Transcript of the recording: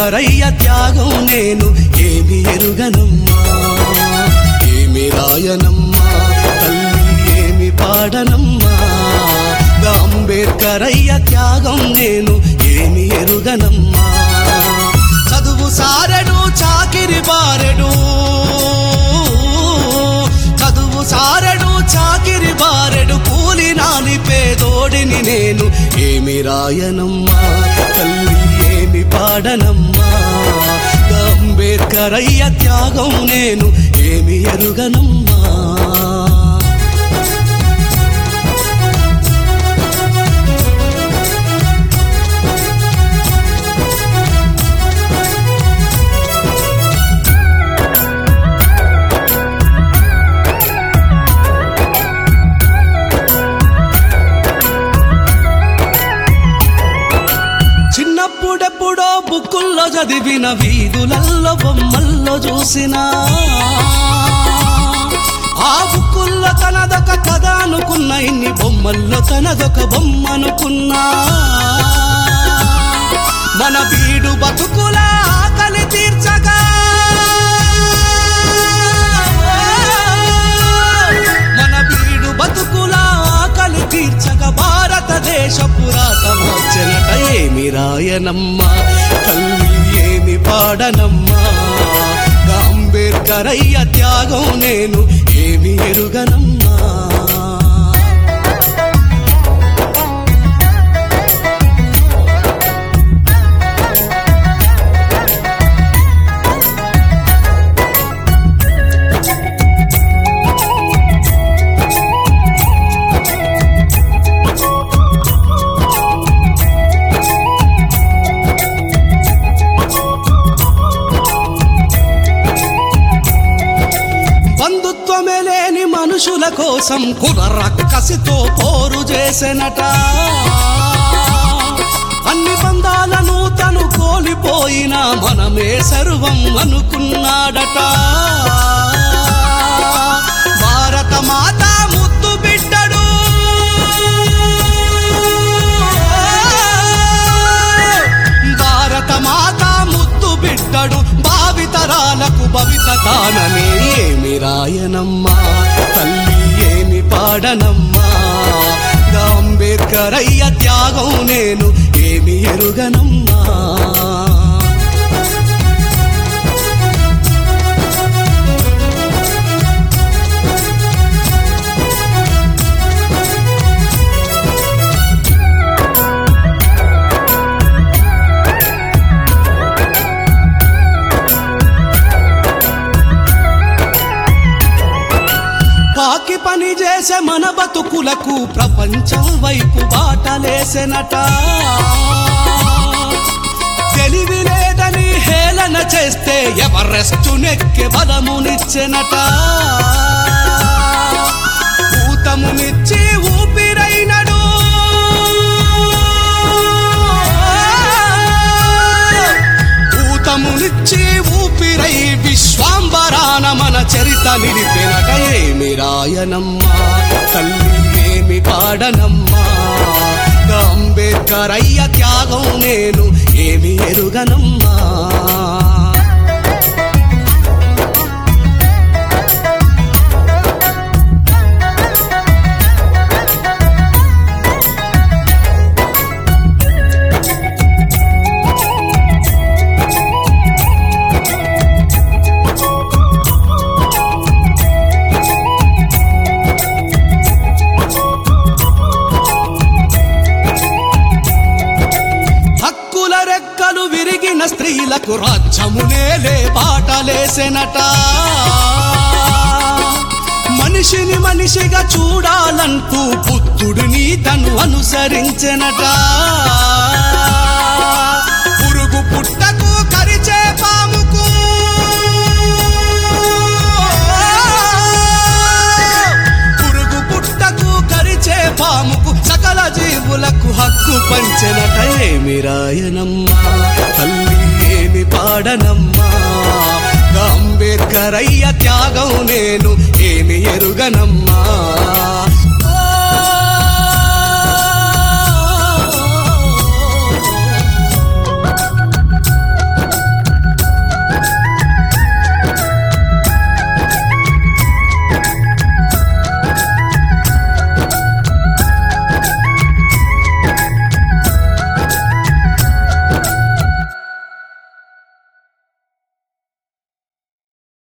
అంబేద్కర్ అయ్య త్యాగం నేను ఏమి ఎరుగనమ్మా ఏమి రాయనమ్మా తల్లి ఏమి పాడనమ్మా గా అంబేద్కర్ అయ్య త్యాగం నేను ఏమి ఎరుగనమ్మా చదువు సారెడు చాకిరి బారెడు చదువు సారెడు చాకిరి బారెడు కూలి నాని పేదోడిని నేను ఏమి రాయనమ్మా తల్లి ఏమి పాడనమ్మా గా అంబేద్కర్ అయ్య త్యాగం నేను ఏమి ఎరుగనమ్మా చిన్నప్పుడెప్పుడో బుక్కుల్లో చదివిన వీధులల్లో బొమ్మల్లో చూసిన ఆ బుక్కుల్లో తనదొక కథ అనుకున్న ఇన్ని బొమ్మల్లో తనదొక బొమ్మ అనుకున్నా మన వీడు బతుకుల ఆకలి తీర్చగా మన వీడు బతుకుల ఆకలి తీర్చక భారతదేశ పురాతనొచ్చనట ఏమి రాయనమ్మా తల్లి ఏమి పాడనమ్మా గా అంబేద్కర్ అయ్య త్యాగం నేను ఏమి ఎరుగనమ్మా బంధుత్వమే లేని మనుషుల కోసం కుల రక్కసితో పోరు చేసెనట అన్ని బంధాలను తను కోల్పోయినా మనమే సర్వం అనుకున్నాడట భారత మాత ముద్దు బిడ్డడు భారత మాత ముద్దు బిడ్డడు భావితరాలకు భవిత కాననే ఏమి రాయనమ్మా తల్లి ఏమి పాడనమ్మా గా అంబేద్కర్ అయ్య త్యాగం నేను ఏమి ఎరుగనమ్మా కాకి పని చేసే మన బతుకులకు ప్రపంచం వైపు బాటలేసెనట తెలివి లేదని హేళన చేస్తే ఎవరెస్టు నెక్కే బలమునిచ్చెనట ఊతమునిచ్చి ఊపిరైనడు ఊతమునిచ్చి ఊపిరై విశ్వాంబరాన మన చరిత నిలిపినట ఏమి రాయనమ్మా తల్లి ఏమి పాడనమ్మా గా అంబేద్కర్ అయ్య త్యాగం నేను ఏమి ఎరుగనమ్మా హక్కుల రెక్కలు విరిగిన స్త్రీలకు రాజ్యమునేలే బాటలేసెనట మనిషిని మనిషిగా చూడాలంటూ బుద్ధుడిని తను అనుసరించెనట పురుగు పుట్టకు కరిచే పాముకు పురుగు పుట్టకు కరిచే పాముకు సకల జీవులకు హక్కు పంచెనట ఏమి రాయనమ్మా తల్లి ఏమి పాడనమ్మా గా అంబేద్కర్ అయ్య త్యాగం నేను ఏమి ఎరుగనమ్మా